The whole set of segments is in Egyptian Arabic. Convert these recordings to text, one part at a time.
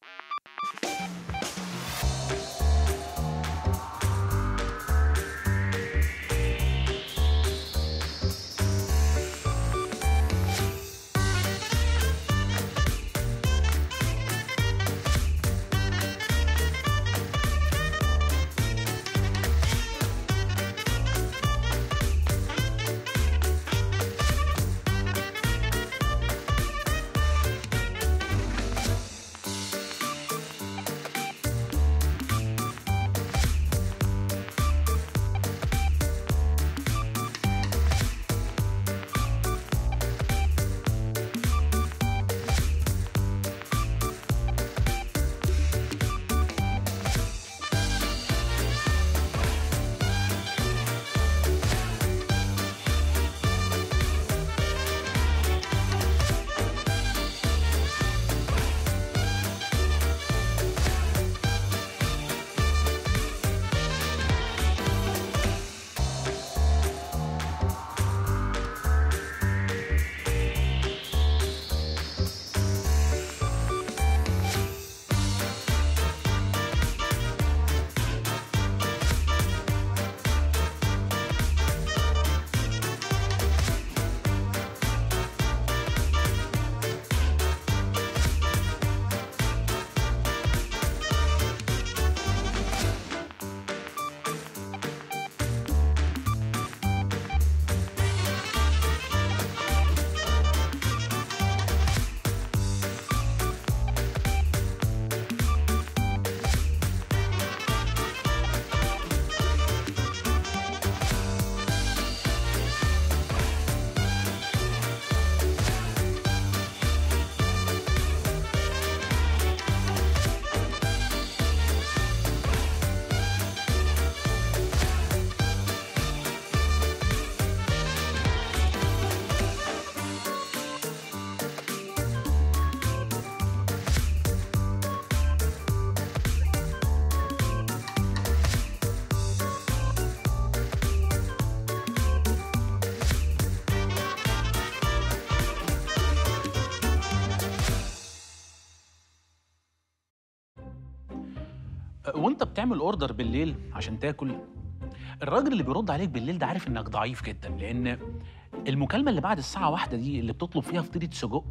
وانت بتعمل اوردر بالليل عشان تاكل الراجل اللي بيرد عليك بالليل ده عارف انك ضعيف جدا لان المكالمه اللي بعد الساعه واحدة دي اللي بتطلب فيها فطيره سجق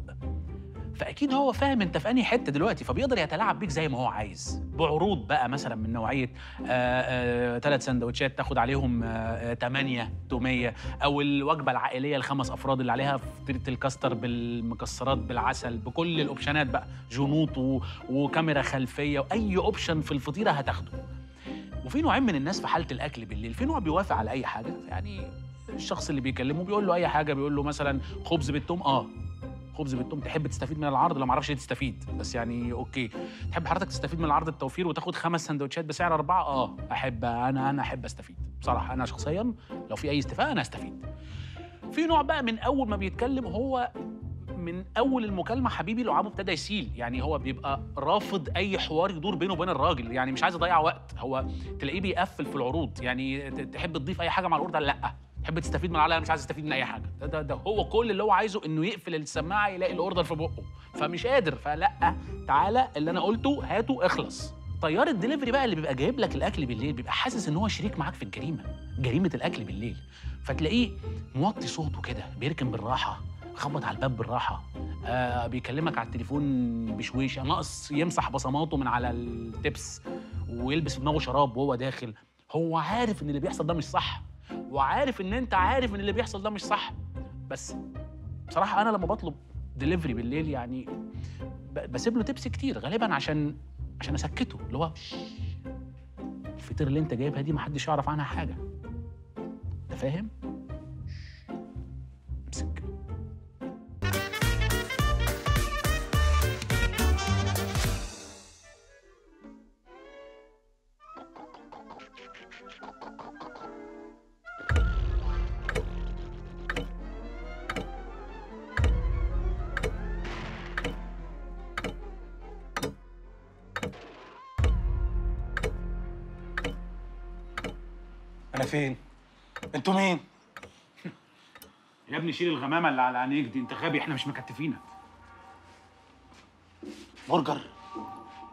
فاكيد هو فاهم انت في انهي حته دلوقتي فبيقدر يتلاعب بيك زي ما هو عايز بعروض بقى مثلا من نوعيه ثلاث سندوتشات تاخد عليهم ثمانية تومية او الوجبه العائليه الخمس افراد اللي عليها فطيره الكاستر بالمكسرات بالعسل بكل الاوبشنات بقى جنوط و... وكاميرا خلفيه واي اوبشن في الفطيره هتاخده وفي نوعين من الناس في حاله الاكل بالليل في نوع بيوافق على اي حاجه يعني الشخص اللي بيكلمه بيقول له اي حاجه بيقول له مثلا خبز بالثوم اه خبز بالثوم تحب تستفيد من العرض لو ما اعرفش ايه تستفيد بس يعني اوكي تحب حضرتك تستفيد من العرض التوفير وتاخد خمس سندوتشات بسعر اربعه اه احب انا انا احب استفيد بصراحه انا شخصيا لو في اي استفاده انا استفيد في نوع بقى من اول ما بيتكلم هو من اول المكالمه حبيبي لعابه ابتدى يسيل يعني هو بيبقى رافض اي حوار يدور بينه وبين الراجل يعني مش عايز يضيع وقت هو تلاقيه بيقفل في العروض يعني تحب تضيف اي حاجه مع الاوردر لا تحب تستفيد من العلاقه مش عايز استفيد من اي حاجه ده, ده, ده هو كل اللي هو عايزه انه يقفل السماعه يلاقي الاوردر في بقه فمش قادر فلا تعالى اللي انا قلته هاته اخلص طيار الدليفري بقى اللي بيبقى جايب لك الاكل بالليل بيبقى حاسس ان هو شريك معاك في الجريمه جريمه الاكل بالليل فتلاقيه موطي صوته كده بيركن بالراحه خبط على الباب بالراحه آه بيكلمك على التليفون بشويشه ناقص يمسح بصماته من على التبس ويلبس في دماغه شراب وهو داخل هو عارف ان اللي بيحصل ده مش صح وعارف ان انت عارف ان اللي بيحصل ده مش صح بس بصراحه انا لما بطلب دليفري بالليل يعني بسيب له تبس كتير غالبا عشان عشان اسكته اللي هو الفطير اللي انت جايبها دي محدش يعرف عنها حاجه انت فاهم امسك انا فين انتوا مين يا ابني شيل الغمامه اللي على عينيك دي انت غبي احنا مش مكتفينك برجر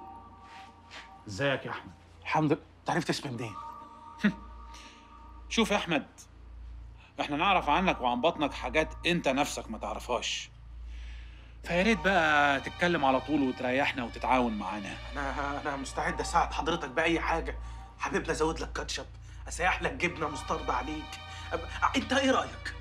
ازيك يا احمد الحمد لله انت عرفت اسمي منين شوف يا احمد احنا نعرف عنك وعن بطنك حاجات انت نفسك ما تعرفهاش فيا ريت بقى تتكلم على طول وتريحنا وتتعاون معانا انا انا مستعد اساعد حضرتك باي حاجه حبيبنا ازود لك كاتشب اسيح لك جبنه مستردة عليك أب... انت ايه رايك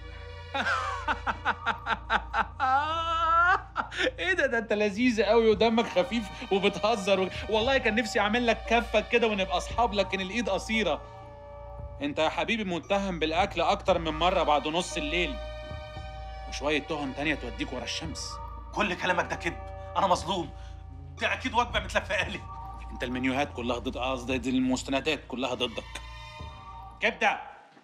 ايه ده ده انت لذيذ قوي ودمك خفيف وبتهزر و... والله كان نفسي اعمل لك كفك كده ونبقى اصحاب لكن الايد قصيره انت يا حبيبي متهم بالاكل اكتر من مره بعد نص الليل وشويه تهم تانية توديك ورا الشمس كل كلامك ده كذب انا مظلوم دي اكيد وجبه متلفقه لي انت المنيوهات كلها ضد قصدي دي المستندات كلها ضدك كبده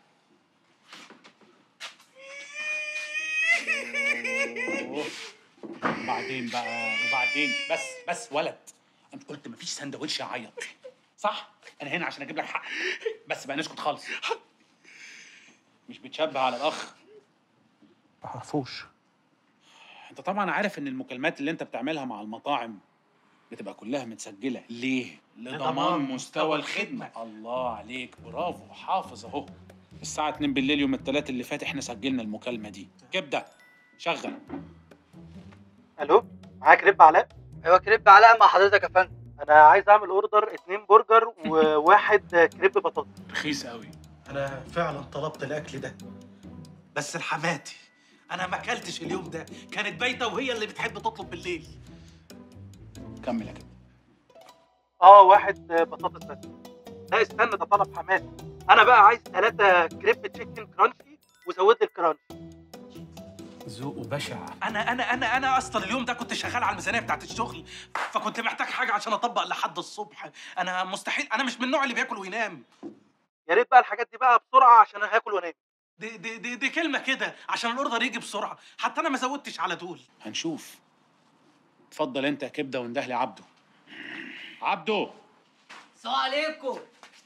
أوه. بعدين بقى وبعدين بس بس ولد انت قلت مفيش سندوتش يعيط صح انا هنا عشان اجيب لك حق بس بقى نسكت خالص مش بتشبه على الاخ ما اعرفوش انت طبعا عارف ان المكالمات اللي انت بتعملها مع المطاعم بتبقى كلها متسجله ليه لضمان مستوى الخدمه الله عليك برافو حافظ اهو الساعه 2 بالليل يوم الثلاث اللي فات احنا سجلنا المكالمه دي كبده شغل الو معاك كريب علاء ايوه كريب علاء مع حضرتك يا فندم انا عايز اعمل اوردر اتنين برجر وواحد كريب بطاطس رخيص قوي انا فعلا طلبت الاكل ده بس لحماتي انا ما اكلتش اليوم ده كانت بايته وهي اللي بتحب تطلب بالليل كمل يا كده اه واحد بطاطس بس لا استنى ده طلب حماتي انا بقى عايز ثلاثة كريب تشيكن كرانشي وزود لي الكرانشي ذوقه بشع انا انا انا انا اصلا اليوم ده كنت شغال على الميزانيه بتاعت الشغل فكنت محتاج حاجه عشان اطبق لحد الصبح انا مستحيل انا مش من النوع اللي بياكل وينام يا ريت بقى الحاجات دي بقى بسرعه عشان انا هاكل وانام دي دي دي, دي كلمه كده عشان الاوردر يجي بسرعه حتى انا ما زودتش على دول هنشوف اتفضل انت يا كبده وانده لي عبده عبده السلام عليكم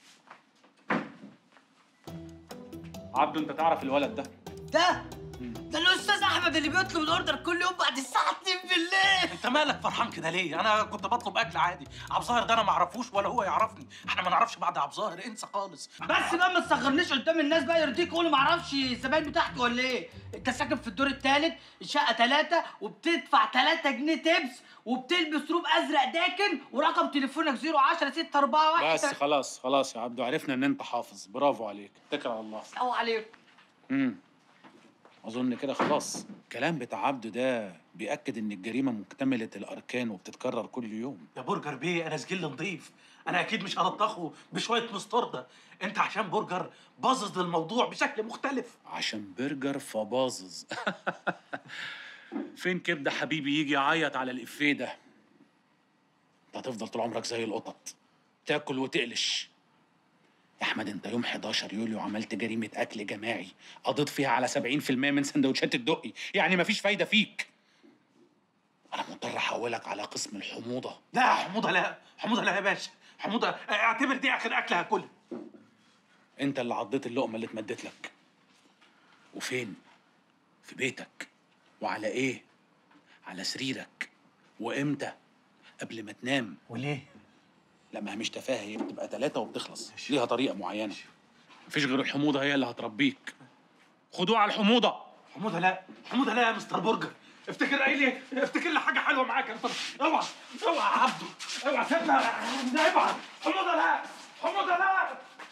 عبده انت تعرف الولد ده ده ده الاستاذ احمد اللي بيطلب الاوردر كل يوم بعد الساعه 2 بالليل انت مالك فرحان كده ليه انا كنت بطلب اكل عادي عبد الظاهر ده انا ما اعرفوش ولا هو يعرفني احنا ما نعرفش بعض عبد الظاهر انسى خالص بس بقى ما تصغرنيش قدام الناس بقى يرضيك قول ما اعرفش الزباين بتاعتي ولا ايه انت ساكن في الدور الثالث الشقه ثلاثة وبتدفع 3 جنيه تبس وبتلبس روب ازرق داكن ورقم تليفونك 010 641 بس خلاص خلاص يا عبده عرفنا ان انت حافظ برافو عليك اتكل على الله السلام عليكم امم اظن كده خلاص الكلام بتاع عبده ده بيأكد ان الجريمه مكتمله الاركان وبتتكرر كل يوم يا برجر بيه انا سجل نضيف انا اكيد مش هلطخه بشويه مستردة انت عشان برجر باظظ للموضوع بشكل مختلف عشان برجر فباظظ فين كبده حبيبي يجي يعيط على الافيه ده انت هتفضل طول عمرك زي القطط تاكل وتقلش يا احمد انت يوم 11 يوليو عملت جريمه اكل جماعي قضيت فيها على 70% من سندوتشات الدقي يعني مفيش فايده فيك انا مضطر احولك على قسم الحموضه لا حموضه لا حموضه لا يا باشا حموضه اعتبر دي اخر اكل هاكلها انت اللي عضيت اللقمه اللي اتمدت لك وفين في بيتك وعلى ايه على سريرك وامتى قبل ما تنام وليه لا ما هي مش تفاهه هي بتبقى ثلاثة وبتخلص ليها طريقة معينة مفيش غير الحموضة هي اللي هتربيك خدوها على الحموضة حموضه لا حموضه لا يا مستر برجر افتكر قايل ايه افتكر لي حاجه حلوه معاك يا مستر اوعى اوعى يا عبده اوعى سيبنا ابعد حموضه لا حموضه لا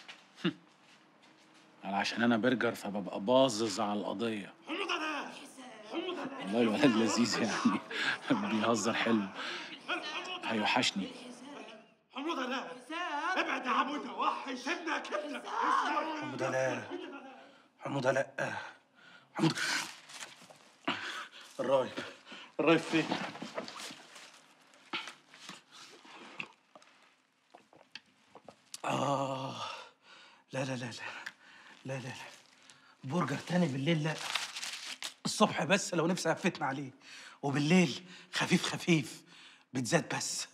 على عشان انا برجر فببقى باظظ على القضية حموضه لا حموضه لا والله الولد لذيذ يعني بيهزر حلو هيوحشني حموضه لا ابعد يا عبده وحش سيبنا كبده حموضه لا حموضه لا حموضه الرايب الرايب فين آه لا لا لا لا لا لا لا برجر تاني بالليل لا الصبح بس لو نفسي هفتنا عليه وبالليل خفيف خفيف بتزاد بس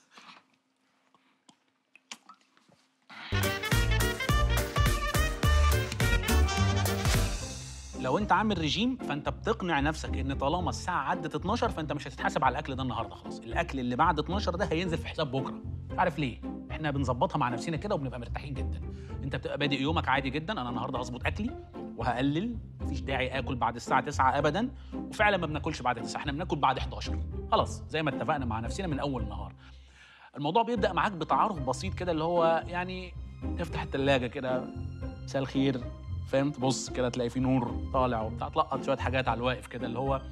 لو انت عامل رجيم فانت بتقنع نفسك ان طالما الساعة عدت 12 فانت مش هتتحاسب على الاكل ده النهارده خلاص الاكل اللي بعد 12 ده هينزل في حساب بكره مش عارف ليه احنا احنا بنظبطها مع نفسنا كده وبنبقى مرتاحين جدا انت بتبقى بادئ يومك عادي جدا انا النهارده هظبط اكلي وهقلل مفيش داعي اكل بعد الساعه 9 ابدا وفعلا ما بناكلش بعد 9 احنا بناكل بعد 11 خلاص زي ما اتفقنا مع نفسنا من اول النهار الموضوع بيبدا معاك بتعارف بسيط كده اللي هو يعني تفتح التلاجة كده مساء الخير فاهم تبص كده تلاقي في نور طالع وبتاع تلقط شويه حاجات على الواقف كده اللي هو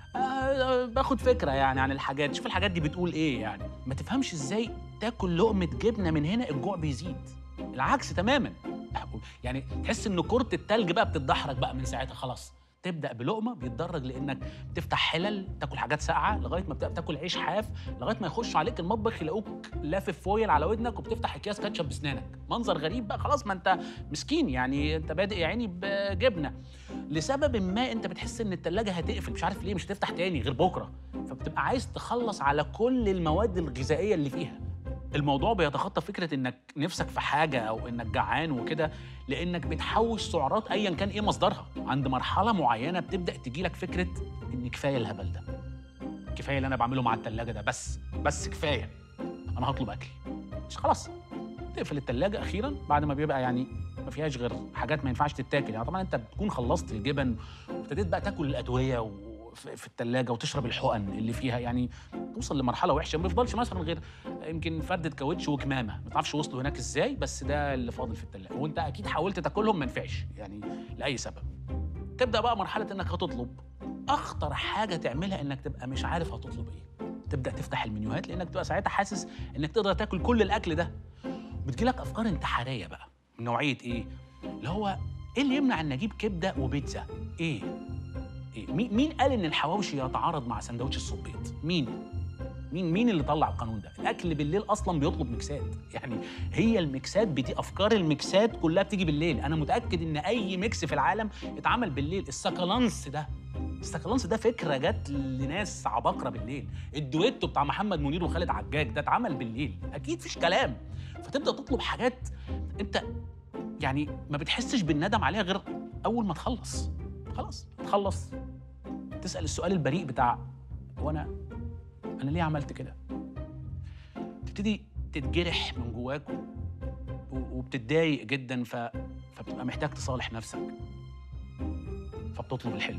آه باخد فكره يعني عن الحاجات شوف الحاجات دي بتقول ايه يعني ما تفهمش ازاي تاكل لقمه جبنه من هنا الجوع بيزيد العكس تماما يعني تحس ان كره التلج بقى بتتدحرج بقى من ساعتها خلاص تبدا بلقمه بيتدرج لانك تفتح حلل تاكل حاجات ساقعه لغايه ما بتبدا تاكل عيش حاف لغايه ما يخش عليك المطبخ يلاقوك لافف فويل على ودنك وبتفتح اكياس كاتشب بسنانك منظر غريب بقى خلاص ما انت مسكين يعني انت بادئ يا عيني بجبنه لسبب ما انت بتحس ان التلاجة هتقفل مش عارف ليه مش هتفتح تاني غير بكره فبتبقى عايز تخلص على كل المواد الغذائيه اللي فيها الموضوع بيتخطى فكره انك نفسك في حاجه او انك جعان وكده لانك بتحوش سعرات ايا كان ايه مصدرها عند مرحله معينه بتبدا تجيلك فكره ان كفايه الهبل ده كفايه اللي انا بعمله مع التلاجة ده بس بس كفايه انا هطلب اكل مش خلاص تقفل التلاجة اخيرا بعد ما بيبقى يعني ما فيهاش غير حاجات ما ينفعش تتاكل يعني طبعا انت بتكون خلصت الجبن وابتديت بقى تاكل الادويه و في في التلاجة وتشرب الحقن اللي فيها يعني توصل لمرحله وحشه ما بيفضلش مثلا غير يمكن فردة كاوتش وكمامه ما تعرفش وصلوا هناك ازاي بس ده اللي فاضل في التلاجة وانت اكيد حاولت تاكلهم ما نفعش يعني لاي سبب تبدا بقى مرحله انك هتطلب اخطر حاجه تعملها انك تبقى مش عارف هتطلب ايه تبدا تفتح المنيوهات لانك تبقى ساعتها حاسس انك تقدر تاكل كل الاكل ده بتجيلك افكار انتحاريه بقى من نوعيه ايه اللي هو ايه اللي يمنع ان اجيب كبده وبيتزا ايه إيه؟ مين مين قال ان الحواوشي يتعارض مع سندوتش الصبيط مين مين مين اللي طلع القانون ده الاكل بالليل اصلا بيطلب ميكسات يعني هي الميكسات بتي افكار الميكسات كلها بتيجي بالليل انا متاكد ان اي ميكس في العالم اتعمل بالليل السكالانس ده السكالانس ده فكره جت لناس عباقره بالليل الدويتو بتاع محمد منير وخالد عجاج ده اتعمل بالليل اكيد فيش كلام فتبدا تطلب حاجات انت يعني ما بتحسش بالندم عليها غير اول ما تخلص خلاص تخلص تسال السؤال البريء بتاع هو انا انا ليه عملت كده تبتدي تتجرح من جواك و- و- وبتتضايق جدا ف... فبتبقى محتاج تصالح نفسك فبتطلب الحلو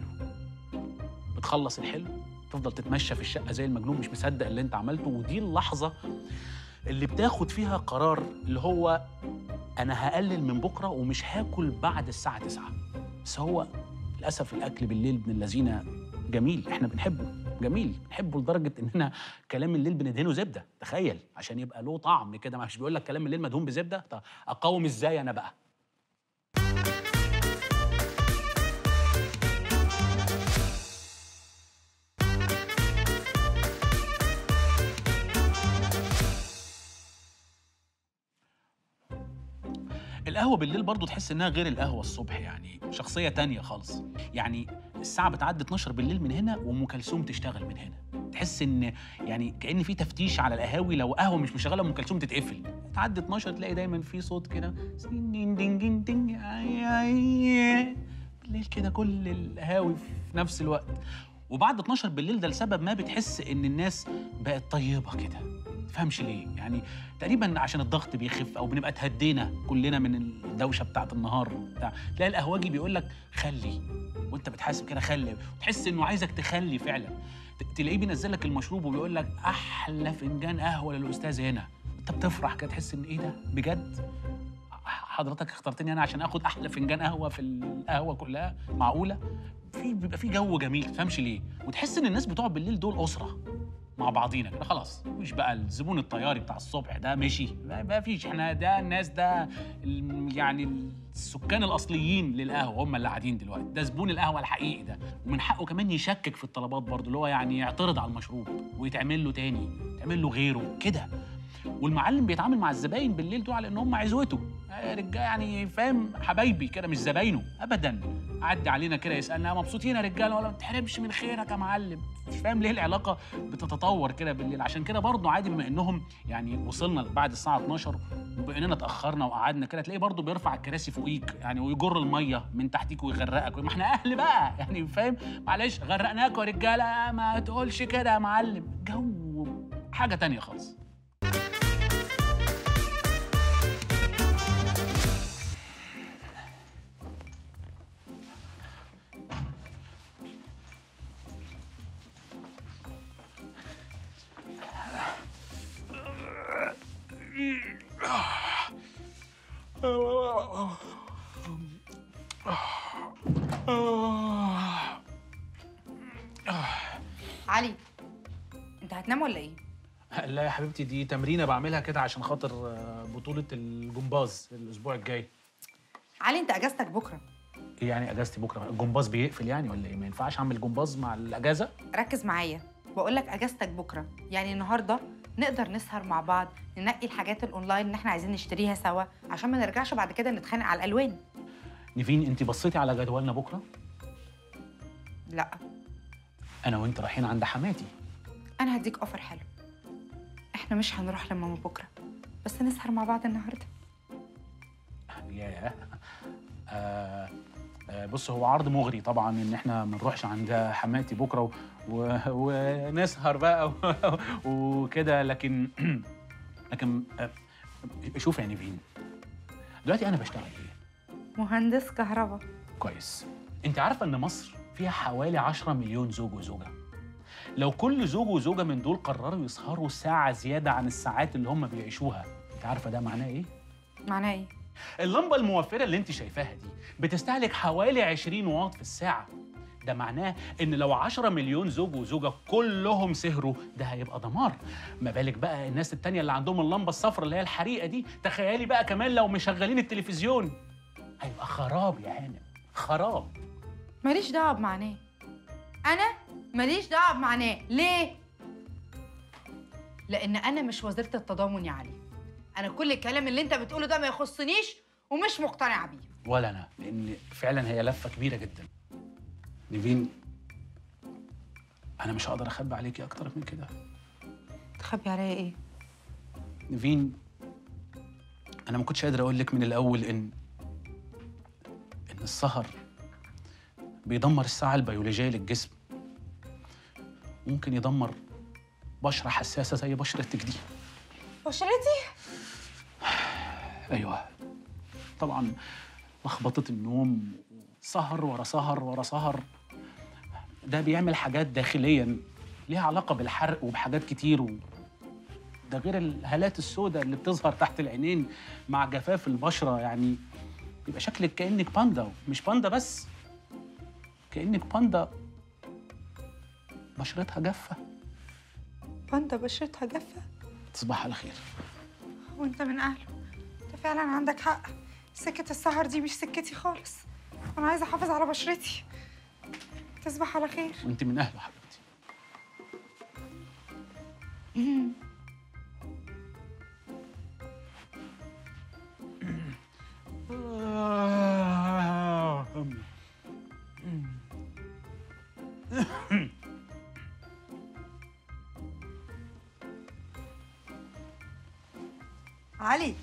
بتخلص الحلو تفضل تتمشى في الشقه زي المجنون مش مصدق اللي انت عملته ودي اللحظه اللي بتاخد فيها قرار اللي هو انا هقلل من بكره ومش هاكل بعد الساعه 9 بس هو للاسف الاكل بالليل ابن الذين جميل احنا بنحبه جميل بنحبه لدرجه اننا كلام الليل بندهنه زبده تخيل عشان يبقى له طعم كده مش بيقول لك كلام الليل مدهون بزبده طب اقاوم ازاي انا بقى القهوة بالليل برضو تحس إنها غير القهوة الصبح يعني شخصية تانية خالص يعني الساعة بتعدي 12 بالليل من هنا وأم كلثوم تشتغل من هنا تحس إن يعني كأن في تفتيش على القهاوي لو قهوة مش مشغلة أم كلثوم تتقفل تعدي 12 تلاقي دايما في صوت كده دين دين دين دين آي آي. بالليل كده كل القهاوي في نفس الوقت وبعد 12 بالليل ده لسبب ما بتحس ان الناس بقت طيبه كده تفهمش ليه يعني تقريبا عشان الضغط بيخف او بنبقى اتهدينا كلنا من الدوشه بتاعت النهار بتاع تلاقي القهوجي بيقول لك خلي وانت بتحاسب كده خلي وتحس انه عايزك تخلي فعلا ت- تلاقيه بينزل لك المشروب وبيقول لك احلى فنجان قهوه للاستاذ هنا انت بتفرح كده تحس ان ايه ده بجد حضرتك اخترتني انا عشان اخد احلى فنجان قهوه في القهوه كلها معقوله في بيبقى في جو جميل تفهمش ليه وتحس ان الناس بتوع بالليل دول اسره مع بعضينا كده خلاص مش بقى الزبون الطياري بتاع الصبح ده مشي ما ما فيش احنا ده الناس ده ال- يعني السكان الاصليين للقهوه هم اللي قاعدين دلوقتي ده زبون القهوه الحقيقي ده ومن حقه كمان يشكك في الطلبات برضه اللي هو يعني يعترض على المشروب ويتعمل له تاني يتعمل له غيره كده والمعلم بيتعامل مع الزباين بالليل دول على ان هم عزوته يا رجاله يعني فاهم حبايبي كده مش زباينه ابدا عدي علينا كده يسالنا مبسوطين يا رجاله ولا ما تحرمش من خيرك يا معلم مش فاهم ليه العلاقه بتتطور كده بالليل عشان كده برضه عادي بما انهم يعني وصلنا بعد الساعه 12 وبقينا اتاخرنا وقعدنا كده تلاقيه برضه بيرفع الكراسي فوقيك يعني ويجر الميه من تحتيك ويغرقك ما احنا اهل بقى يعني فاهم معلش غرقناكوا يا رجاله ما تقولش كده يا معلم جو حاجه تانية خالص انت هتنام ولا ايه لا يا حبيبتي دي تمرينه بعملها كده عشان خاطر آه، بطوله الجمباز الاسبوع الجاي علي انت اجازتك بكره ايه يعني اجازتي بكره الجمباز بيقفل يعني ولا ايه ما ينفعش اعمل جمباز مع الاجازه ركز معايا بقول لك اجازتك بكره يعني النهارده نقدر نسهر مع بعض ننقي الحاجات الاونلاين اللي احنا عايزين نشتريها سوا عشان ما نرجعش بعد كده نتخانق على الالوان نيفين انت بصيتي على جدولنا بكره لا انا وانت رايحين عند حماتي انا هديك اوفر حلو احنا مش هنروح لماما بكره بس نسهر مع بعض النهارده ياه آه آه بص هو عرض مغري طبعا ان احنا ما نروحش عند حماتي بكره و... و... ونسهر بقى و... وكده لكن لكن آه شوف يا نيفين دلوقتي انا بشتغل ايه مهندس كهرباء كويس انت عارفه ان مصر فيها حوالي 10 مليون زوج وزوجه لو كل زوج وزوجه من دول قرروا يسهروا ساعه زياده عن الساعات اللي هم بيعيشوها انت عارفه ده معناه ايه معناه ايه اللمبه الموفره اللي انت شايفاها دي بتستهلك حوالي 20 واط في الساعه ده معناه ان لو 10 مليون زوج وزوجه كلهم سهروا ده هيبقى دمار ما بالك بقى الناس التانية اللي عندهم اللمبه الصفراء اللي هي الحريقه دي تخيلي بقى كمان لو مشغلين التلفزيون هيبقى خراب يا هانم خراب ماليش دعوه بمعناه انا ماليش دعوه بمعناه ليه لان انا مش وزيره التضامن يا علي انا كل الكلام اللي انت بتقوله ده ما يخصنيش ومش مقتنعه بيه ولا انا لان فعلا هي لفه كبيره جدا نيفين انا مش هقدر اخبي عليكي اكتر من كده تخبي عليا ايه نيفين انا ما كنتش قادر اقول لك من الاول ان ان السهر بيدمر الساعه البيولوجيه للجسم ممكن يدمر بشره حساسه زي بشرتك دي بشرتي ايوه طبعا لخبطه النوم سهر ورا سهر ورا سهر ده بيعمل حاجات داخليا ليها علاقه بالحرق وبحاجات كتير و... ده غير الهالات السوداء اللي بتظهر تحت العينين مع جفاف البشره يعني يبقى شكلك كانك باندا مش باندا بس كانك باندا بشرتها جافه باندا بشرتها جافه تصبح على خير وانت من اهله انت فعلا عندك حق سكه السهر دي مش سكتي خالص انا عايزه احافظ على بشرتي تصبح على خير وانت من اهله حبيبتي علي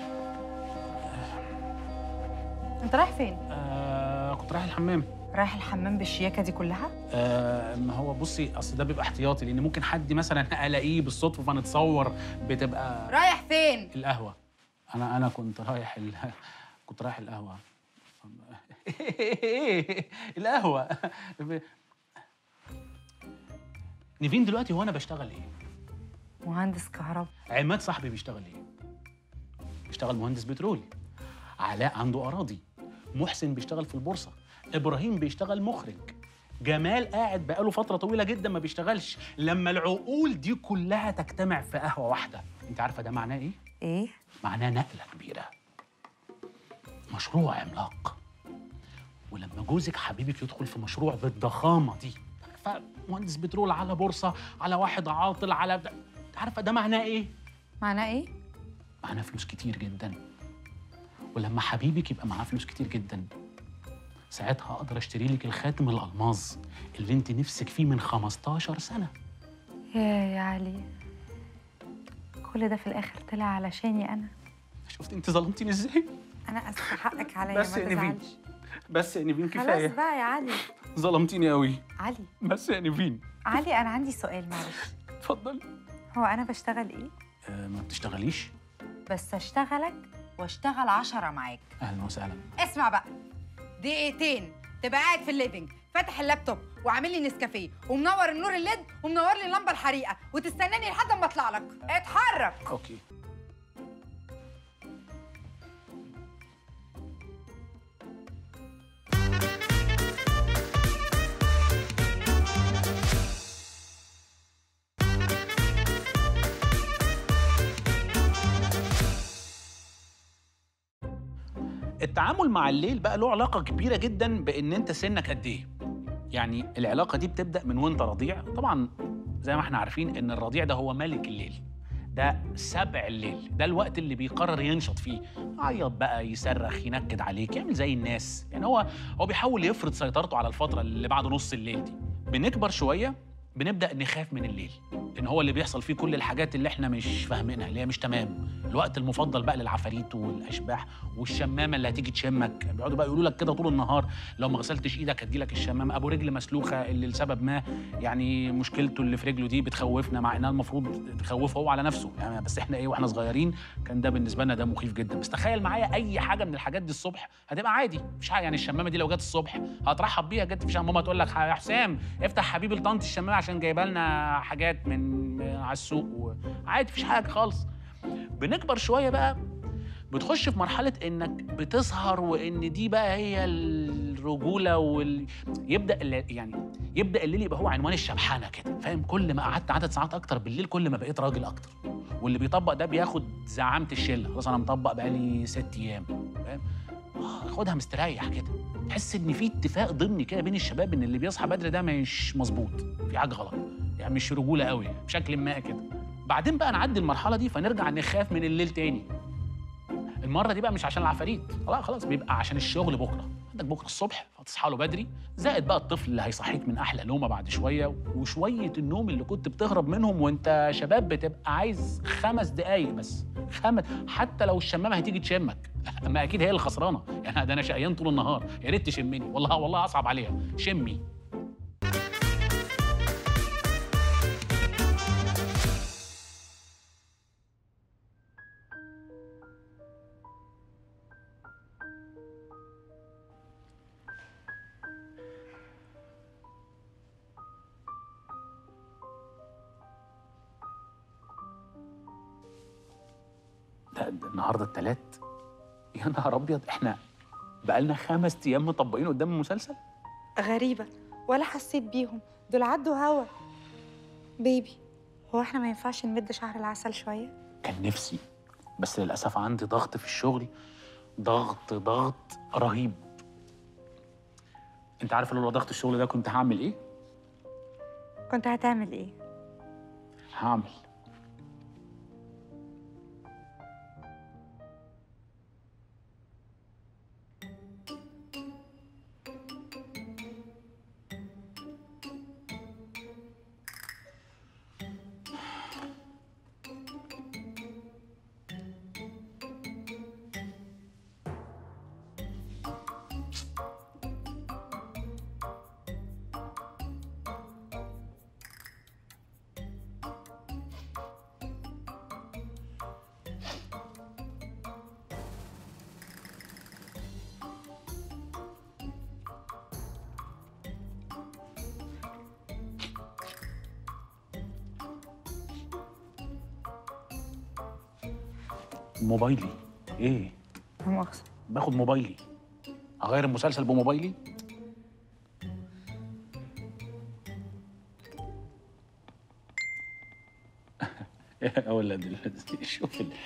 انت رايح فين آه كنت رايح الحمام رايح الحمام بالشياكه دي كلها آه ما هو بصي اصل ده بيبقى احتياطي لان ممكن حد مثلا الاقيه بالصدفه فنتصور بتبقى رايح فين القهوه انا انا كنت رايح ال... كنت رايح القهوه القهوه نيفين دلوقتي هو انا بشتغل ايه مهندس كهرباء عماد صاحبي بيشتغل ايه بيشتغل مهندس بترول علاء عنده اراضي محسن بيشتغل في البورصه ابراهيم بيشتغل مخرج جمال قاعد بقاله فتره طويله جدا ما بيشتغلش لما العقول دي كلها تجتمع في قهوه واحده انت عارفه ده معناه ايه ايه معناه نقله كبيره مشروع عملاق ولما جوزك حبيبك يدخل في مشروع بالضخامه دي فمهندس بترول على بورصه على واحد عاطل على ده. انت عارفه ده معناه ايه معناه ايه معانا فلوس كتير جدا ولما حبيبك يبقى معاه فلوس كتير جدا ساعتها اقدر اشتري لك الخاتم الالماظ اللي انت نفسك فيه من 15 سنه يا يا علي كل ده في الاخر طلع علشاني انا شفت انت ظلمتيني ازاي انا اسفه حقك عليا بس ما يا نيفين، تزعلش بس يا نيفين خلاص كفايه بقى يا علي ظلمتيني قوي علي بس يا نيفين علي انا عندي سؤال معلش اتفضل هو انا بشتغل ايه آه ما بتشتغليش بس اشتغلك واشتغل عشرة معاك اهلا وسهلا اسمع بقى دقيقتين تبقى قاعد في الليفنج فاتح اللابتوب وعامل لي نسكافيه ومنور النور الليد ومنور لي اللمبه الحريقه وتستناني لحد اما اطلع لك اتحرك اوكي التعامل مع الليل بقى له علاقه كبيره جدا بان انت سنك قد ايه يعني العلاقه دي بتبدا من وانت رضيع طبعا زي ما احنا عارفين ان الرضيع ده هو ملك الليل ده سبع الليل ده الوقت اللي بيقرر ينشط فيه يعيط بقى يصرخ ينكد عليك يعمل زي الناس يعني هو هو بيحاول يفرض سيطرته على الفتره اللي بعد نص الليل دي بنكبر شويه بنبدا نخاف من الليل لان هو اللي بيحصل فيه كل الحاجات اللي احنا مش فاهمينها اللي هي مش تمام الوقت المفضل بقى للعفاريت والاشباح والشمامه اللي هتيجي تشمك بيقعدوا بقى يقولوا لك كده طول النهار لو ما غسلتش ايدك هتجيلك الشمامه ابو رجل مسلوخه اللي لسبب ما يعني مشكلته اللي في رجله دي بتخوفنا مع انها المفروض تخوفه هو على نفسه يعني بس احنا ايه واحنا صغيرين كان ده بالنسبه لنا ده مخيف جدا بس تخيل معايا اي حاجه من الحاجات دي الصبح هتبقى عادي مفيش حاجه يعني الشمامه دي لو جت الصبح هترحب بيها جت مفيش ماما تقول لك يا حسام افتح حبيبي لطنط الشمامه عشان جايبه لنا حاجات من من على السوق و- عادي مفيش حاجه خالص بنكبر شويه بقى بتخش في مرحله انك بتسهر وان دي بقى هي الرجوله وال... يبدا الل- يعني يبدا الليل يبقى هو عنوان الشبحانه كده فاهم كل ما قعدت عدد ساعات اكتر بالليل كل ما بقيت راجل اكتر واللي بيطبق ده بياخد زعامه الشله خلاص انا مطبق بقالي ست ايام فاهم آه، خدها مستريح كده تحس ان في اتفاق ضمني كده بين الشباب ان اللي بيصحى بدري ده مش مظبوط في حاجه غلط يعني مش رجوله قوي بشكل ما كده بعدين بقى نعدي المرحله دي فنرجع نخاف من الليل تاني المره دي بقى مش عشان العفاريت لا خلاص بيبقى عشان الشغل بكره عندك بكره الصبح هتصحى له بدري زائد بقى الطفل اللي هيصحيك من احلى نومه بعد شويه وشويه النوم اللي كنت بتهرب منهم وانت شباب بتبقى عايز خمس دقايق بس خمس حتى لو الشمامه هتيجي تشمك ما اكيد هي اللي خسرانه يعني ده انا شقيان طول النهار يا ريت تشمني والله والله اصعب عليها شمي ده ده النهارده التلات يا نهار ابيض احنا بقالنا خمس ايام مطبقين قدام المسلسل غريبة ولا حسيت بيهم دول عدوا هوا بيبي هو احنا ما ينفعش نمد شهر العسل شوية؟ كان نفسي بس للاسف عندي ضغط في الشغل ضغط ضغط رهيب انت عارف لولا ضغط الشغل ده كنت هعمل ايه كنت هتعمل ايه؟ هعمل موبايلي ايه لا مؤاخذة باخد موبايلي اغير المسلسل بموبايلي يا ولد ال- شوف ال...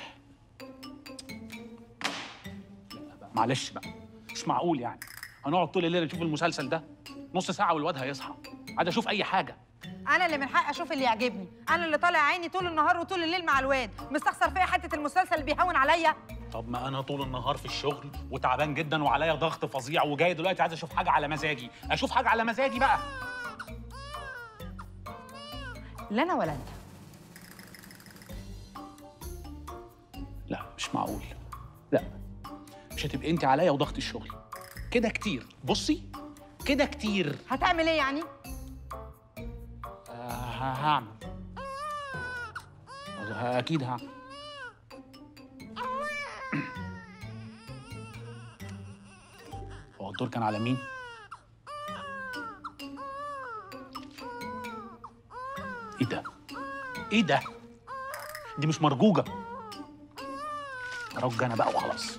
لا بقى، معلش بقى مش معقول يعني هنقعد طول الليل نشوف المسلسل ده نص ساعة والواد هيصحى عايز اشوف اي حاجة انا اللي من حقي اشوف اللي يعجبني انا اللي طالع عيني طول النهار وطول الليل مع الواد مستخسر فيا حته المسلسل اللي بيهون عليا طب ما انا طول النهار في الشغل وتعبان جدا وعليا ضغط فظيع وجاي دلوقتي عايز اشوف حاجة على مزاجي اشوف حاجة على مزاجي بقى لا انا ولا انت لا مش معقول لا مش هتبقي انت عليا وضغط الشغل كده كتير بصي كده كتير هتعمل ايه يعني آه ه- هعمل آه، اكيد هعمل هو الدور كان على مين ايه ده ايه ده دي مش مرجوجه ارج انا بقى وخلاص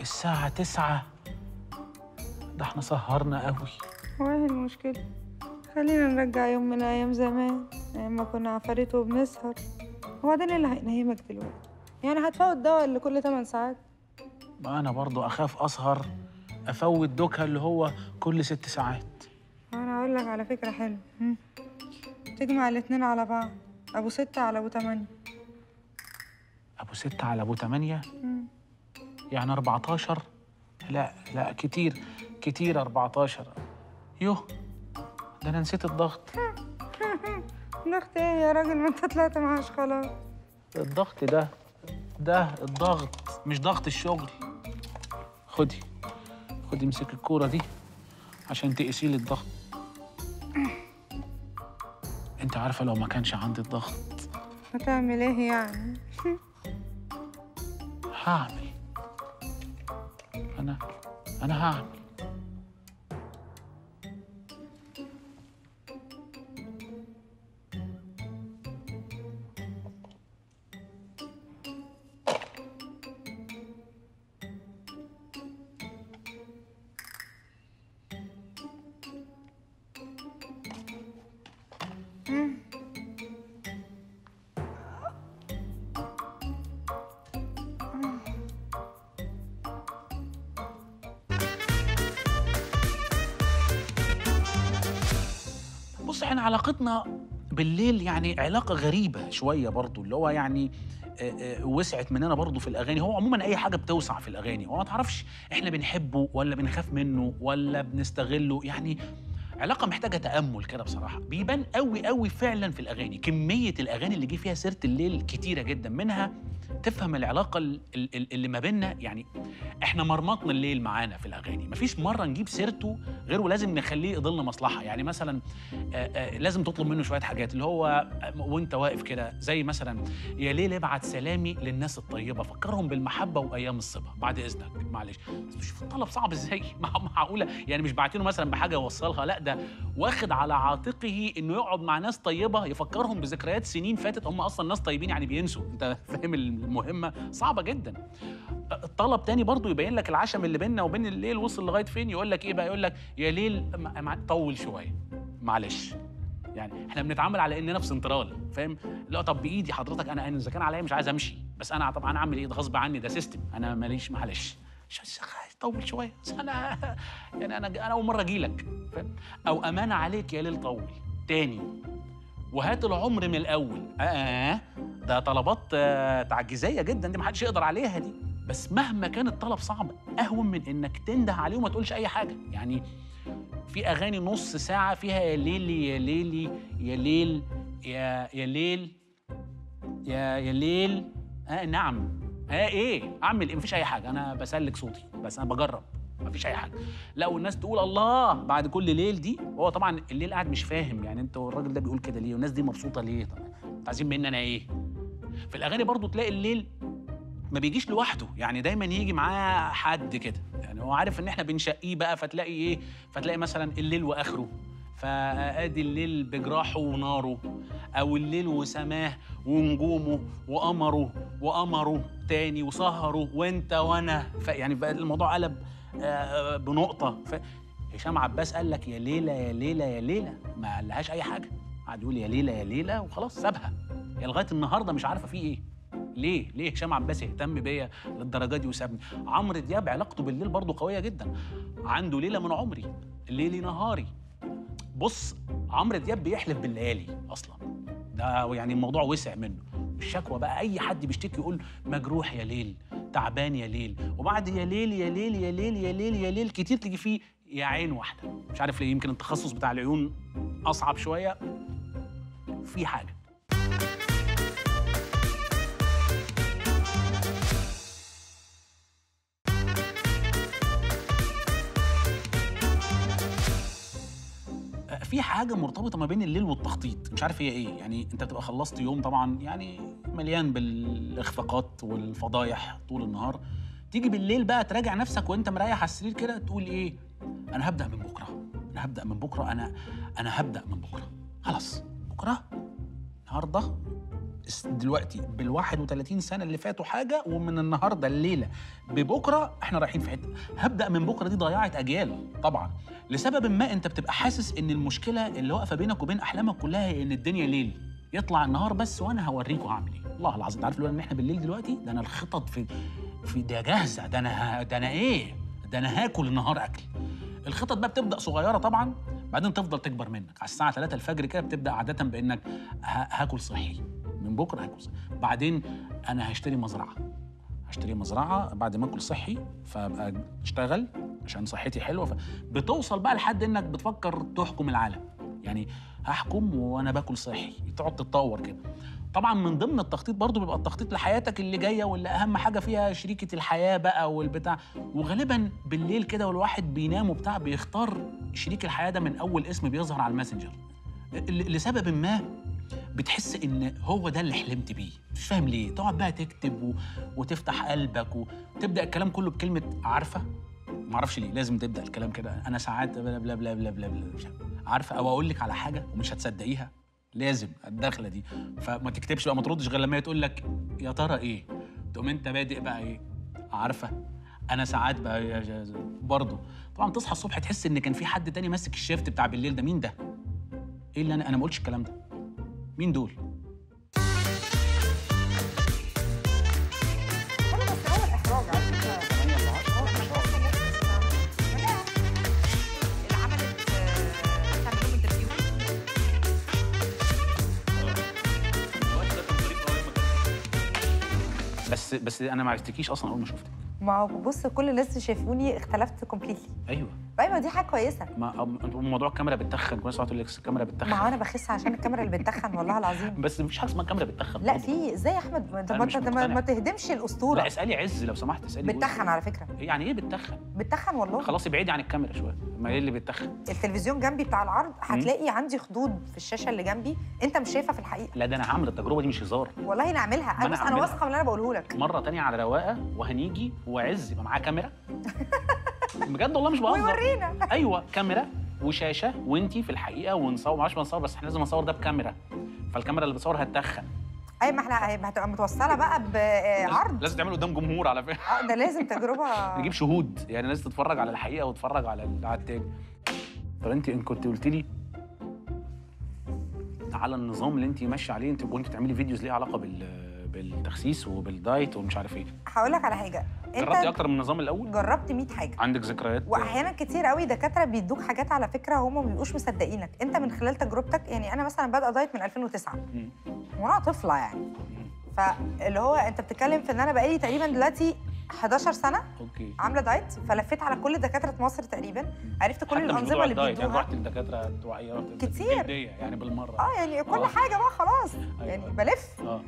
الساعة تسعة ده احنا سهرنا قوي وايه المشكلة خلينا نرجع يوم من أيام زمان أيام ما كنا عفاريت وبنسهر وبعدين إيه اللي هينيمك دلوقتي يعني هتفوت دواء اللي كل 8 ساعات ما انا برضو اخاف اسهر افوت دوكها اللي هو كل ست ساعات أنا أقول لك على فكرة حلوة هم. تجمع الاتنين على بعض أبو ستة على أبو تمانية ابو ستة على ابو تمانية مم. يعني 14 لا لا كتير كتير 14 يوه ده انا نسيت الضغط ضغط إيه يا راجل ما أنت طلعت معاش خلاص الضغط ده ده الضغط مش ضغط الشغل خدي خدي امسك الكورة دي عشان تقيسي لي الضغط انت عارفة لو ما كانش عندي الضغط هتعمل إيه يعني هعمل انا انا هعمل بص احنا علاقتنا بالليل يعني علاقة غريبة شوية برضو اللي هو يعني آه، آه، وسعت مننا برضو في الأغاني هو عموما أي حاجة بتوسع في الأغاني هو ما تعرفش احنا بنحبه ولا بنخاف منه ولا بنستغله يعني علاقة محتاجة تأمل كده بصراحة بيبان قوي قوي فعلا في الأغاني كمية الأغاني اللي جه فيها سيرة الليل كتيرة جدا منها تفهم العلاقة ال- ال- اللي ما بيننا يعني احنا مرمطنا الليل معانا في الأغاني مفيش مرة نجيب سيرته غير ولازم نخليه يضل مصلحة يعني مثلا آه، آه، لازم تطلب منه شويه حاجات اللي هو آه، وانت واقف كده زي مثلا يا ليل ابعت سلامي للناس الطيبه فكرهم بالمحبه وايام الصبا بعد اذنك معلش بس شوف الطلب صعب ازاي مع- معقوله يعني مش باعتينه مثلا بحاجه يوصلها لا ده واخد على عاتقه انه يقعد مع ناس طيبه يفكرهم بذكريات سنين فاتت هم اصلا ناس طيبين يعني بينسوا انت فاهم المهمه صعبه جدا الطلب تاني برضو يبين لك العشم اللي بيننا وبين الليل وصل لغايه فين يقول لك ايه بقى يقول لك يا ليل مع- مع- طول شويه معلش يعني احنا بنتعامل على اننا في سنترال فاهم لا طب بايدي حضرتك انا انا اذا كان عليا مش عايز امشي بس انا طب انا اعمل ايه ده غصب عني ده سيستم انا ماليش معلش مش عايز- طول شويه بس انا يعني انا انا اول مره اجي لك فاهم او امانه عليك يا ليل طول تاني وهات العمر من الاول اه ده طلبات آه، تعجيزيه جدا دي محدش يقدر عليها دي بس مهما كان الطلب صعب اهون من انك تنده عليه وما تقولش اي حاجه يعني في اغاني نص ساعه فيها يا ليلي يا ليلي يا ليل يا يا ليل يا يا ليل آه نعم اه ايه اعمل ايه مفيش اي حاجه انا بسلك صوتي بس انا بجرب مفيش اي حاجه لا والناس تقول الله بعد كل ليل دي هو طبعا الليل قاعد مش فاهم يعني انت الراجل ده بيقول كده ليه والناس دي مبسوطه ليه طب انتوا عايزين مني انا ايه في الاغاني برضو تلاقي الليل ما بيجيش لوحده يعني دايما يجي معاه حد كده يعني هو عارف ان احنا بنشقيه بقى فتلاقي ايه فتلاقي مثلا الليل واخره فادي الليل بجراحه وناره او الليل وسماه ونجومه وقمره وقمره تاني وسهره وانت وانا ف يعني بقى الموضوع قلب آه، بنقطه ف هشام عباس قال لك يا ليله يا ليله يا ليله ما قالهاش اي حاجه قعد يقول يا ليله يا ليله وخلاص سابها هي لغايه النهارده مش عارفه فيه ايه ليه؟ ليه هشام عباس يهتم بيا للدرجه دي وسابني؟ عمرو دياب علاقته بالليل برضه قويه جدا. عنده ليله من عمري، ليلي نهاري. بص عمرو دياب بيحلف بالليالي اصلا. ده يعني الموضوع وسع منه. الشكوى بقى اي حد بيشتكي يقول مجروح يا ليل، تعبان يا ليل، وبعد يا ليل يا ليل يا ليل يا ليل يا ليل كتير تيجي فيه يا عين واحده. مش عارف ليه يمكن التخصص بتاع العيون اصعب شويه. في حاجه. في حاجه مرتبطه ما بين الليل والتخطيط مش عارف هي ايه يعني انت بتبقى خلصت يوم طبعا يعني مليان بالاخفاقات والفضايح طول النهار تيجي بالليل بقى تراجع نفسك وانت مريح على السرير كده تقول ايه انا هبدا من بكره انا هبدا من بكره انا انا هبدا من بكره خلاص بكره النهارده الس- دلوقتي بال 31 سنه اللي فاتوا حاجه ومن النهارده الليله ببكره احنا رايحين في حته هبدا من بكره دي ضيعت اجيال طبعا لسبب ما انت بتبقى حاسس ان المشكله اللي واقفه بينك وبين احلامك كلها هي ان الدنيا ليل يطلع النهار بس وانا هوريكم هعمل ايه والله العظيم انت عارف لولا ان احنا بالليل دلوقتي ده انا الخطط في في ده جاهزه ده انا ه- ده انا ايه ده انا هاكل النهار اكل الخطط بقى بتبدا صغيره طبعا بعدين تفضل تكبر منك على الساعه 3 الفجر كده بتبدا عاده بانك ه- هاكل صحي من بكره هاكل صحي بعدين انا هشتري مزرعه هشتري مزرعه بعد ما اكل صحي فابقى اشتغل عشان صحتي حلوه ف... بتوصل بقى لحد انك بتفكر تحكم العالم يعني هحكم وانا باكل صحي تقعد تتطور كده طبعا من ضمن التخطيط برضو بيبقى التخطيط لحياتك اللي جايه واللي اهم حاجه فيها شريكه الحياه بقى والبتاع وغالبا بالليل كده والواحد بينام وبتاع بيختار شريك الحياه ده من اول اسم بيظهر على الماسنجر ل- لسبب ما بتحس ان هو ده اللي حلمت بيه مش فاهم ليه تقعد بقى تكتب و... وتفتح قلبك وتبدا الكلام كله بكلمه عارفه ما اعرفش ليه لازم تبدا الكلام كده انا ساعات بلا بلا بلا بلا بلا, بلا. مش عارف. عارفه او اقول لك على حاجه ومش هتصدقيها لازم الدخله دي فما تكتبش بقى ما تردش غير لما هي تقول لك يا ترى ايه تقوم انت بادئ بقى ايه عارفه انا ساعات بقى يا جاز- برضه طبعا تصحى الصبح تحس ان كان في حد تاني ماسك الشيفت بتاع بالليل ده مين ده ايه اللي انا انا ما قلتش الكلام ده مين دول حلو بس هو الاحراج على فكره هو اللي عملت آه، تعمل لهم انترفيو بس بس انا ما عرفتكيش اصلا اول ما شفتك ما هو بص كل الناس اللي شافوني اختلفت كومبليتلي ايوه ايوه دي حاجه كويسه ما أم- موضوع الكاميرا بتخن كل ساعه تقول لك الكاميرا بتخن ما هو انا بخس عشان الكاميرا اللي بتتخن والله العظيم بس مفيش حاجه اسمها الكاميرا بتخن لا برضه. في ازاي يا احمد ما انت أنا ما مش انت ما- مقتنع. ما تهدمش الاسطوره لا اسالي عز لو سمحت اسالي جوزي. بتتخن على فكره يعني ايه بتخن بتتخن والله خلاص ابعدي عن الكاميرا شويه ما ايه اللي بتخن التلفزيون جنبي بتاع العرض هتلاقي عندي خدود في الشاشه اللي جنبي انت مش شايفها في الحقيقه لا ده انا هعمل التجربه دي مش هزار والله نعملها ما انا أنا بص انا هعملها. واثقه من اللي انا بقوله لك مره تانية على رواقه وهنيجي وعز يبقى معاه كاميرا بجد والله مش بهزر ويورينا ايوه كاميرا وشاشه وانتي في الحقيقه ونصور معرفش بنصور بس احنا لازم نصور ده بكاميرا فالكاميرا اللي بتصور هتتخن اي ما احنا هيبقى- هتبقى متوصله بقى بعرض لازم تعمله قدام جمهور على فكره اه ده لازم تجربه نجيب شهود يعني ناس تتفرج على الحقيقه وتتفرج على ال- على التاني طب انت ان كنت قلت لي على النظام اللي انت ماشيه عليه انت كنت بتعملي فيديوز ليها علاقه بال بالتخسيس وبالدايت ومش عارف ايه هقول لك على حاجه جربتي انت اكتر من النظام الاول جربت 100 حاجه عندك ذكريات واحيانا كتير قوي دكاتره بيدوك حاجات على فكره هم ما بيبقوش مصدقينك انت من خلال تجربتك يعني انا مثلا بادئه دايت من 2009 مم. وانا طفله يعني فاللي هو انت بتتكلم في ان انا بقالي تقريبا دلوقتي 11 سنه اوكي عامله دايت فلفيت على كل دكاتره مصر تقريبا عرفت كل حتى مش الانظمه موضوع اللي الدايت يعني بيدوها رحت لدكاتره توعيه رحت كتير. جلدية يعني بالمره اه يعني كل آه. حاجه بقى خلاص يعني أيوة. بلف اه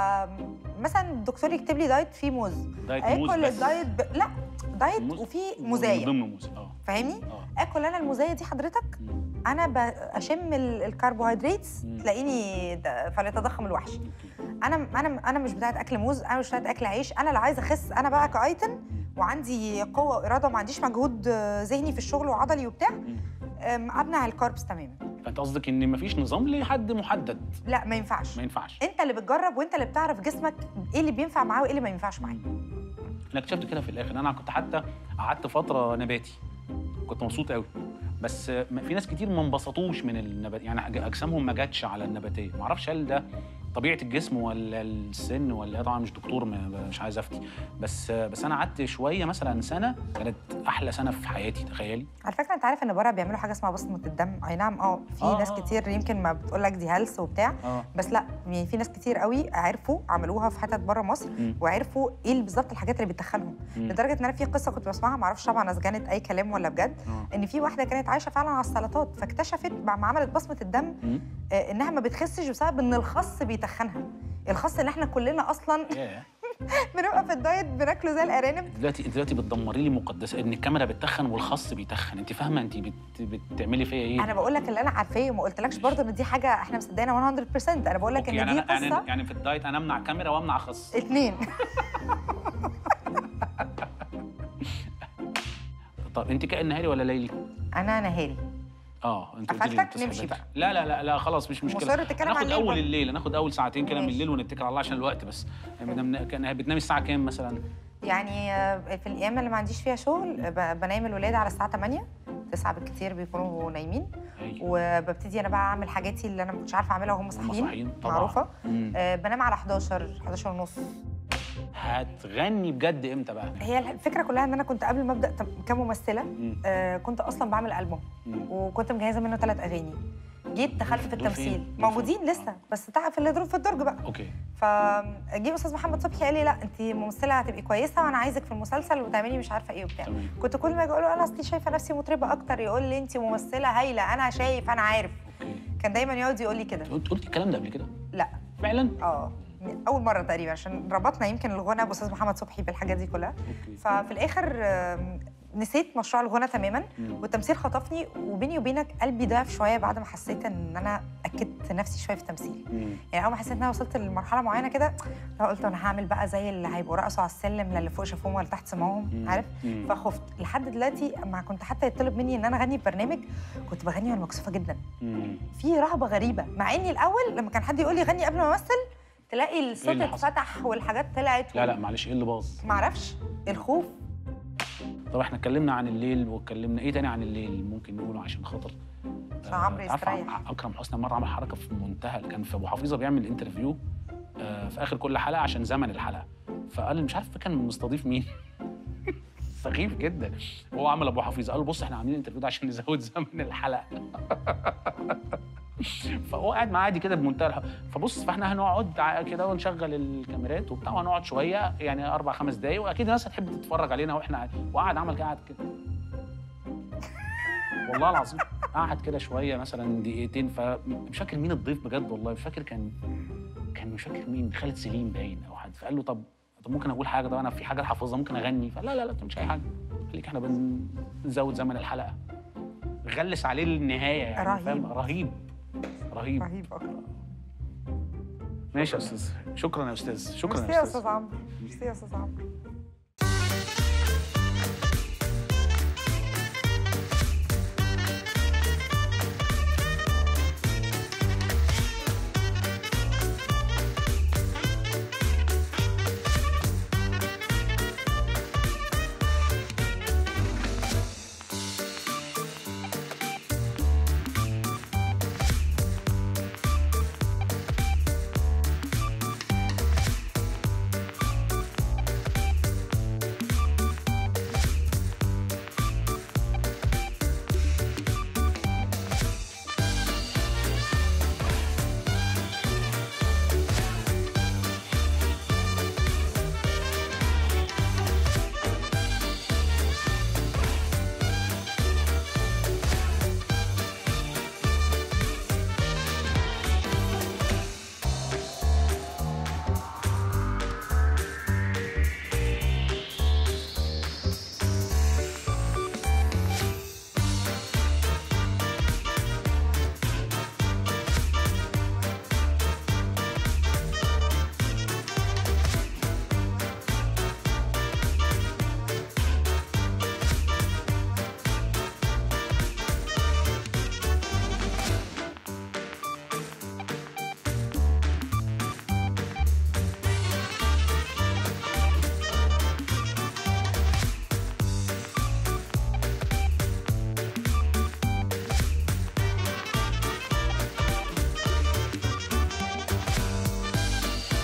فمثلا الدكتور يكتب لي دايت فيه موز دايت موز اكل بس. الدايت ب... لا دايت موز. وفيه من موزايه ضمن موز اه فاهمني اه اكل انا الموزايه دي حضرتك مم. انا بشم ال- الكربوهيدرات مم. تلاقيني د- فليتضخم الوحش أوكي. انا انا انا مش بتاعت اكل موز انا مش بتاعت اكل عيش انا لو عايزه اخس انا بقى كايتن وعندي قوه واراده وما عنديش مجهود آه، ذهني في الشغل وعضلي وبتاع مم. أم، امنع الكاربس تماما فانت قصدك ان مفيش نظام لحد محدد لا ما ينفعش ما ينفعش انت اللي بتجرب وانت اللي بتعرف جسمك ايه اللي بينفع معاه وايه اللي ما ينفعش معاه انا اكتشفت كده في الاخر انا كنت حتى قعدت فتره نباتي كنت مبسوط قوي بس م- في ناس كتير ما انبسطوش من النبات يعني أج- اجسامهم ما جاتش على النباتيه ما اعرفش هل ده طبيعه الجسم ولا السن ولا إيه؟ طبعا مش دكتور ما- مش عايز افتي بس بس انا قعدت شويه مثلا سنه كانت احلى سنه في حياتي تخيلي على فكره انت عارف ان بره بيعملوا حاجه اسمها بصمه الدم اي نعم اه في آه، ناس آه. كتير يمكن ما بتقول لك دي هلس وبتاع اه بس لا يعني في ناس كتير قوي عرفوا عملوها في حتت بره مصر مم. وعرفوا ايه اللي بالظبط الحاجات اللي بتخنهم مم. لدرجه ان انا في قصه كنت بسمعها ما اعرفش طبعا اذا كانت اي كلام ولا بجد اه ان في واحده كانت عايشه فعلا على السلطات فاكتشفت بعد ما عملت بصمه الدم مم. آه، انها ما بتخسش بسبب ان الخس بيتخنها الخس اللي احنا كلنا اصلا ياه. بنبقى في الدايت بناكله زي الارانب دلوقتي انت دلوقتي بتدمري لي مقدسات ان الكاميرا بتخن والخص بيتخن انت فاهمه انت بت... بتعملي فيا ايه انا بقول لك اللي انا عارفاه وما قلتلكش برضه ان دي حاجه احنا مصدقينها 100% انا بقول لك أوكي، ان يعني دي أنا يعني, قصه يعني في الدايت انا امنع كاميرا وامنع خص اتنين طب انت كائن نهاري ولا ليلي انا نهاري اه انت قلت لي قفلتك؟ تصحى نمشي بدري. بقى. لا لا لا لا خلاص مش مشكله مصر تتكلم عن هناخد الليل اول برضه. الليل هناخد اول ساعتين كده من ماشي. الليل ونتكل على الله عشان الوقت بس يعني بنام- كان بتنامي الساعه كام مثلا يعني آه، في الايام اللي ما عنديش فيها شغل ب- بنام الولاد على الساعه 8 9 بالكتير بيكونوا نايمين أيوة. وببتدي انا بقى اعمل حاجاتي اللي انا ما كنتش عارفه اعملها وهم هم صاحيين صاحيين طبعا معروفه مم. آه، بنام على 11 11 ونص هتغني بجد امتى بقى هي الفكره كلها ان انا كنت قبل ما ابدا تم- كممثله مم. آه، كنت اصلا بعمل البوم مم. وكنت مجهزه منه ثلاث اغاني جيت دخلت في دول فين؟ التمثيل دول فين؟ موجودين لسه بس تعب في الدرج في الدرج بقى اوكي فجه استاذ محمد صبحي قال لي لا انت ممثله هتبقي كويسه وانا عايزك في المسلسل وتعملي مش عارفه ايه وبتاع تمام كنت كل ما اجي اقول له انا اصلي شايفه نفسي مطربه اكتر يقول لي انت ممثله هايله انا شايف انا عارف اوكي كان دايما يقعد يقول لي كده قلت قلت الكلام ده قبل كده لا فعلا اه اول مره تقريبا عشان ربطنا يمكن الغنى باستاذ محمد صبحي بالحاجات دي كلها اوكي ففي الاخر آم، نسيت مشروع الغنى تماما مم. والتمثيل خطفني وبيني وبينك قلبي ضعف شويه بعد ما حسيت ان انا اكدت نفسي شويه في التمثيل مم. يعني اول ما حسيت ان انا وصلت لمرحله معينه كده لا قلت انا هعمل بقى زي اللي هيبقوا رقصوا على السلم لا اللي فوق شافوهم ولا تحت سمعوهم مم. عارف مم. فخفت لحد دلوقتي اما كنت حتى يطلب مني ان انا اغني في برنامج كنت بغني وانا مكسوفه جدا مم. في رهبه غريبه مع اني الاول لما كان حد يقول لي غني قبل ما امثل تلاقي الصوت اللي حصل؟ اتفتح والحاجات طلعت لا لا معلش ايه اللي باظ معرفش الخوف طب احنا اتكلمنا عن الليل واتكلمنا ايه تاني عن الليل ممكن نقوله عشان خاطر عشان عمرو تعرف يستريح. عم- اكرم حسني مره عمل حركه في منتهى كان في ابو حفيظه بيعمل انترفيو آه، في اخر كل حلقه عشان زمن الحلقه فقال مش عارف كان مستضيف مين سخيف جدا هو عمل ابو حفيظه قال بص احنا عاملين الانترفيو ده عشان نزود زمن الحلقه فهو قاعد معاه عادي كده بمنتهى الح... فبص فاحنا هنقعد ع- كده ونشغل الكاميرات وبتاع وهنقعد شويه يعني اربع خمس دقايق واكيد الناس هتحب تتفرج علينا واحنا قاعد وقعد عمل كده قعد كده والله العظيم قعد كده شويه مثلا دقيقتين فمش فاكر مين الضيف بجد والله مش فاكر كان كان مش فاكر مين خالد سليم باين او حد فقال له طب طب ممكن اقول حاجه طب انا في حاجه حافظها ممكن اغني فلا لا لا مش اي حاجه خليك احنا بنزود زمن الحلقه غلس عليه للنهايه يعني رهيب. فاهم رهيب رهيب رهيب اكرم ماشي يا استاذ شكرا يا استاذ شكرا ميرسي يا يا استاذ استاذ عمرو ميرسي يا استاذ عمرو